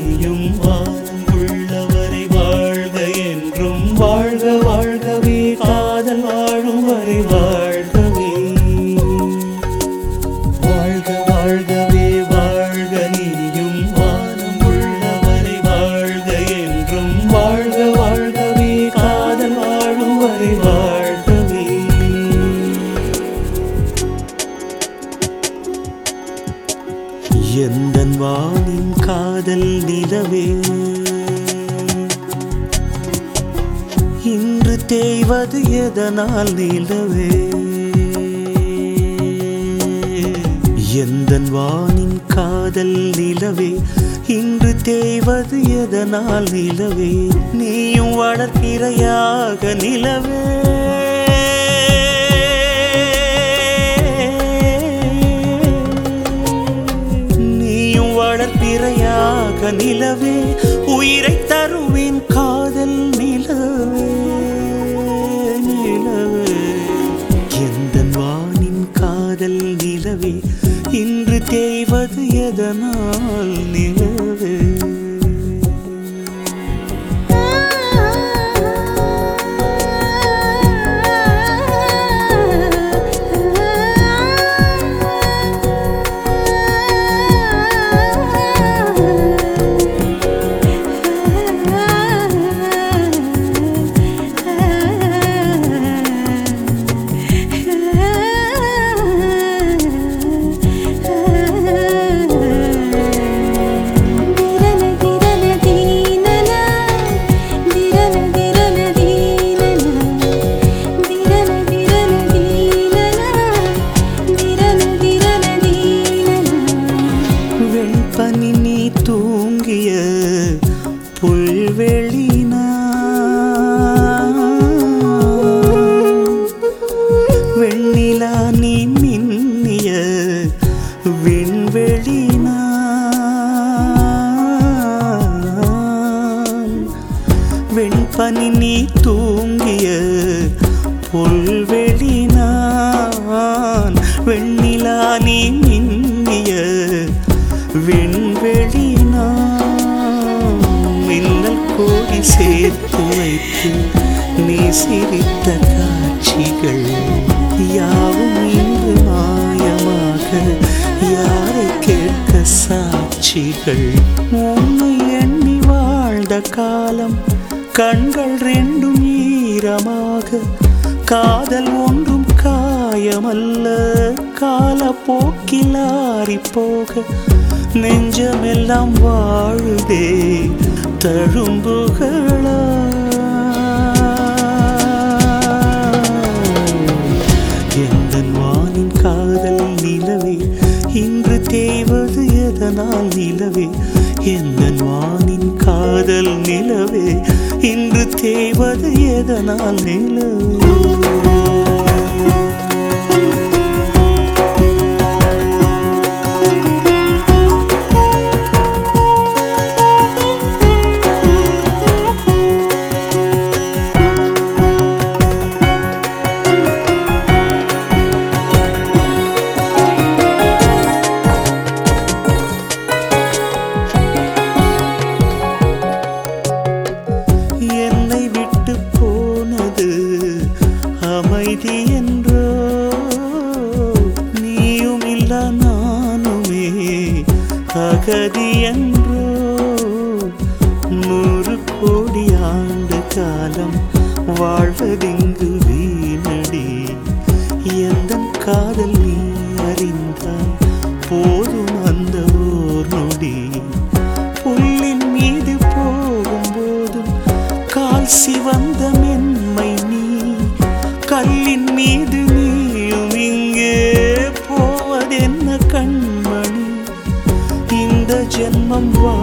நீயும் வானம் உள்ளவரை வாழ்க என்றும் வாழ்க வாழ்கவே காதல் வாழும் வரை வாழ்கவே வாழ்க வாழ்கவே வாழ்க நீயும் வானம் உள்ளவரை வாழ்க என்றும் வாழ்க வாழ்கவே காதல் வாழும் வரை வாழ்கவே எந்தன் வானின் காதல் நிலவே இன்று தேய்வது எதனால் நிலவே எந்தன் வானின் காதல் நிலவே இன்று தேய்வது எதனால் நிலவே நீயும் வளர்க்கிறையாக நிலவே நீயும் வளர்ப்பிறையாக நிலவே உயிரை தருவேன் காதல் நிலவே நிலவே எந்த வானின் காதல் நிலவே இன்று தேய்வது எதனால் நிலவே திரன திரன தீனனா திரன திரன தீனனா திரன திரன தீனனா திரன திரன தீனனா வெண்பனி நீ தூங்கிய புல்வெளினா வெண்ணிலா நீ மின்னிய விண்வெளினா வெண்பனி நீ தூங்கிய புல்வெளினான் வெண்ணிலா நீ மின்னிய விண்வெளினான் மின்னல் கோடி சேர்த்து வைத்து நீ சிரித்த காட்சிகள் யாவும் இன்று மாயமாக யாரை கேட்க சாட்சிகள் உன்னை எண்ணி வாழ்ந்த காலம் கண்கள் ரெண்டும் ஈரமாக காதல் ஒன்றும் காயமல்ல காலப்போக்கில் ஆறிப் போக நெஞ்சமெல்லாம் வாழுதே தழும்புகளா எந்தன் வானின் காதல் நிலவே இன்று தேய்வது எதனால் நிலவே எந்தன் வானின் காதல் நிலவே இன்று தேய்வது எதனால் நிலவே என்னை விட்டு போனது அமைதி என்றோ நீயும் இல்ல நானுமே அகதி என்றோ நூறு கோடி ஆண்டு காலம் வாழ்வதிங்கு வீணடி எந்த காதல் நீ அறிந்தால் போதும் அந்த ஓர் நொடி புல்லின் மீது போகும்போதும் கால் சிவந்த மென்மை நீ கல்லின் மீது நீயும் இங்கே போவதென்ன கண்மணி இந்த ஜென்மம் வா